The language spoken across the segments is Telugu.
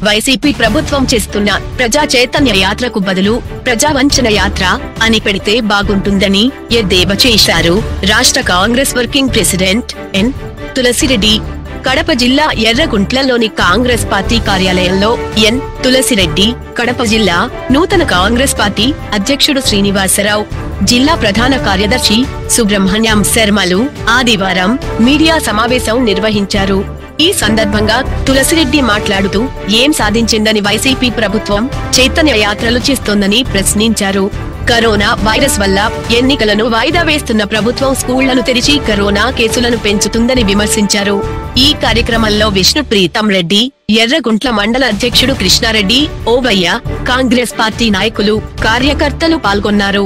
వైసీపీ ప్రభుత్వం చేస్తున్న ప్రజా చైతన్య యాత్రకు బదులు ప్రజా వంచన యాత్ర అని పెడితే బాగుంటుందని ఎద్దేవా చేశారు రాష్ట్ర Congress working president N Tulasireddy Kadapa జిల్లా ఎర్రగుంట్లలోని కాంగ్రెస్ పార్టీ కార్యాలయంలో ఎన్ తులసిరెడ్డి కడప జిల్లా నూతన కాంగ్రెస్ పార్టీ అధ్యక్షుడు శ్రీనివాసరావు జిల్లా ప్రధాన కార్యదర్శి సుబ్రహ్మణ్యం శర్మలు ఆదివారం మీడియా సమావేశం నిర్వహించారు ఈ సందర్భంగా తులసిరెడ్డి మాట్లాడుతూ ఏం సాధించిందని వైసీపీ ప్రభుత్వం చైతన్య యాత్రలు చేస్తోందని ప్రశ్నించారు కరోనా వైరస్ వల్ల ఎన్నికలను వాయిదా వేస్తున్న ప్రభుత్వం స్కూళ్లను తెరిచి కరోనా కేసులను పెంచుతుందని విమర్శించారు ఈ కార్యక్రమంలో విష్ణు ప్రీతం రెడ్డి ఎర్రగుంట్ల మండల అధ్యక్షుడు కృష్ణారెడ్డి ఓవయ్య కాంగ్రెస్ పార్టీ నాయకులు కార్యకర్తలు పాల్గొన్నారు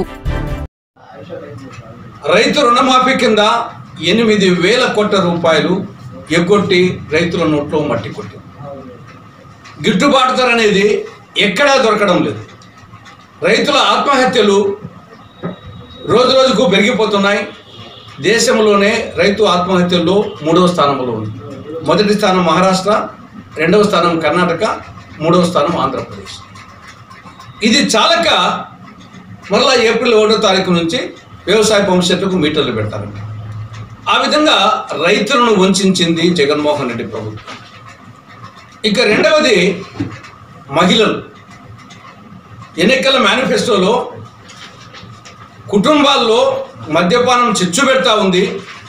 రైతు రుణమాఫీ కింద ఎనిమిది వేల కోట్ల రూపాయలు ఎగ్గొట్టి రైతుల నోట్లో మట్టి కొట్టి గిట్టుబాటు ధర అనేది ఎక్కడా దొరకడం లేదు రైతుల ఆత్మహత్యలు రోజు రోజుకు పెరిగిపోతున్నాయి దేశంలోనే రైతు ఆత్మహత్యల్లో మూడవ స్థానంలో ఉంది మొదటి స్థానం మహారాష్ట్ర రెండవ స్థానం కర్ణాటక మూడవ స్థానం ఆంధ్రప్రదేశ్ ఇది చాలక మళ్ళా ఏప్రిల్ ఒకటో తారీఖు నుంచి వ్యవసాయ పంప్ సెట్లకు మీటర్లు పెడతారంట ఆ విధంగా రైతులను వంచింది జగన్మోహన్ రెడ్డి ప్రభుత్వం ఇక రెండవది మహిళలు ఎన్నికల మేనిఫెస్టోలో కుటుంబాల్లో మద్యపానం చిచ్చు పెడతా ఉంది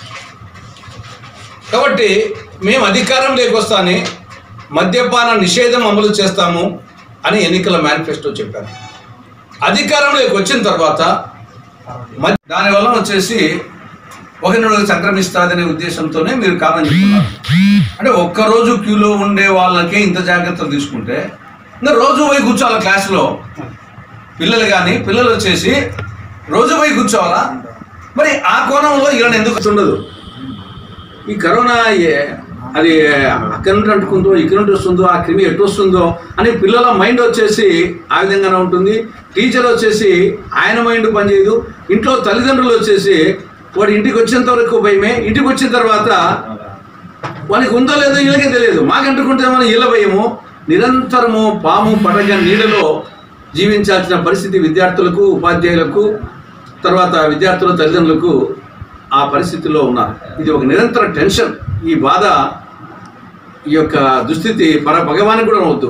కాబట్టి మేము అధికారం లేకొస్తానే మద్యపాన నిషేధం అమలు చేస్తాము అని ఎన్నికల మేనిఫెస్టో చెప్పారు అధికారంలోకి వచ్చిన తర్వాత మద్య- దానివల్ల వచ్చేసి ఒకరినొకరు సంక్రమిస్తాదనే ఉద్దేశంతోనే మీరు కారణం చెప్తున్నారు అంటే ఒక్కరోజు క్యూలో ఉండే వాళ్ళకే ఇంత జాగ్రత్తలు తీసుకుంటే ఇంకా రోజు పోయి కూర్చోవాలి క్లాస్లో పిల్లలు కానీ పిల్లలు వచ్చేసి రోజు పోయి కూర్చోవాలా మరి ఆ కోణంలో ఇలా ఎందుకు ఉండదు ఈ కరోనా ఏ- అది అక్కడి నుండి అంటుకుందో ఇక్కడ నుండి వస్తుందో ఆ క్రిమి ఎటు వస్తుందో అని పిల్లల మైండ్ వచ్చేసి ఆ విధంగానే ఉంటుంది టీచర్ వచ్చేసి ఆయన మైండ్ పనిచేయదు ఇంట్లో తల్లిదండ్రులు వచ్చేసి వాడు ఇంటికి వచ్చేంత వరకు భయమే ఇంటికి వచ్చిన తర్వాత వానికి ఉందో లేదో వీళ్ళకే తెలియదు మాకంటుకుంటే మనం ఇళ్ళ భయము నిరంతరము పాము పడగ నీడలో జీవించాల్సిన పరిస్థితి విద్యార్థులకు ఉపాధ్యాయులకు తర్వాత విద్యార్థుల తల్లిదండ్రులకు ఆ పరిస్థితిలో ఉన్నారు ఇది ఒక నిరంతర టెన్షన్ ఈ బాధ ఈ యొక్క దుస్థితి పర భగవానికి కూడా అవద్దు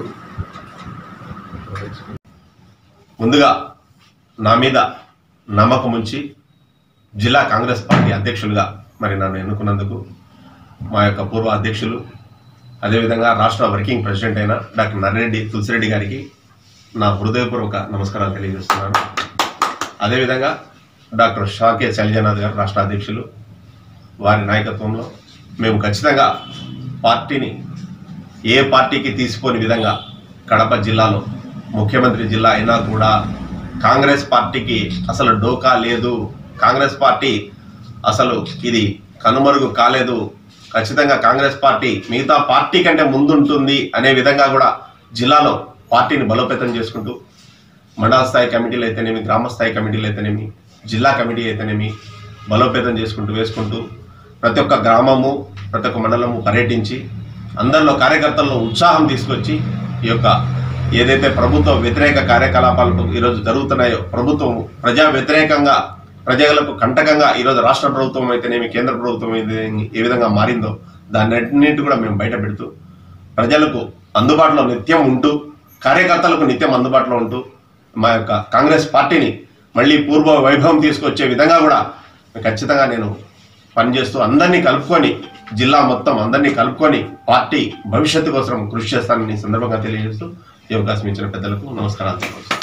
ముందుగా నా మీద నమ్మకం ఉంచి జిల్లా కాంగ్రెస్ పార్టీ అధ్యక్షులుగా మరి నన్ను ఎన్నుకున్నందుకు మా యొక్క పూర్వ అధ్యక్షులు అదేవిధంగా రాష్ట్ర వర్కింగ్ ప్రెసిడెంట్ అయిన డాక్టర్ నర్రెడ్డి తులసిరెడ్డి గారికి నా హృదయపూర్వక నమస్కారాలు తెలియజేస్తున్నాను అదేవిధంగా డాక్టర్ షాకే శైలజనాథ్ గారు రాష్ట్ర అధ్యక్షులు వారి నాయకత్వంలో మేము ఖచ్చితంగా పార్టీని ఏ పార్టీకి తీసిపోని విధంగా కడప జిల్లాలో ముఖ్యమంత్రి జిల్లా అయినా కూడా కాంగ్రెస్ పార్టీకి అసలు డోకా లేదు కాంగ్రెస్ పార్టీ అసలు ఇది కనుమరుగు కాలేదు ఖచ్చితంగా కాంగ్రెస్ పార్టీ మిగతా పార్టీ కంటే ముందుంటుంది అనే విధంగా కూడా జిల్లాలో పార్టీని బలోపేతం చేసుకుంటూ మండల స్థాయి కమిటీలు అయితేనేమి గ్రామ స్థాయి కమిటీలు అయితేనేమి జిల్లా కమిటీ అయితేనేమి బలోపేతం చేసుకుంటూ వేసుకుంటూ ప్రతి ఒక్క గ్రామము ప్రతి ఒక్క మండలము పర్యటించి అందరిలో కార్యకర్తల్లో ఉత్సాహం తీసుకొచ్చి ఈ యొక్క ఏదైతే ప్రభుత్వ వ్యతిరేక కార్యకలాపాలు ఈరోజు జరుగుతున్నాయో ప్రభుత్వం ప్రజా వ్యతిరేకంగా ప్రజలకు కంటకంగా ఈరోజు రాష్ట్ర ప్రభుత్వం అయితేనేమి కేంద్ర ప్రభుత్వం అయితే ఏ విధంగా మారిందో దాన్ని అన్నింటి కూడా మేము బయట పెడుతూ ప్రజలకు అందుబాటులో నిత్యం ఉంటూ కార్యకర్తలకు నిత్యం అందుబాటులో ఉంటూ మా యొక్క కాంగ్రెస్ పార్టీని మళ్ళీ పూర్వ వైభవం తీసుకొచ్చే విధంగా కూడా ఖచ్చితంగా నేను పనిచేస్తూ అందరినీ కలుపుకొని జిల్లా మొత్తం అందరినీ కలుపుకొని పార్టీ భవిష్యత్తు కోసం కృషి చేస్తానని ఈ సందర్భంగా తెలియజేస్తూ ఈ అవకాశం ఇచ్చిన పెద్దలకు నమస్కారాలు తెలియజేస్తాను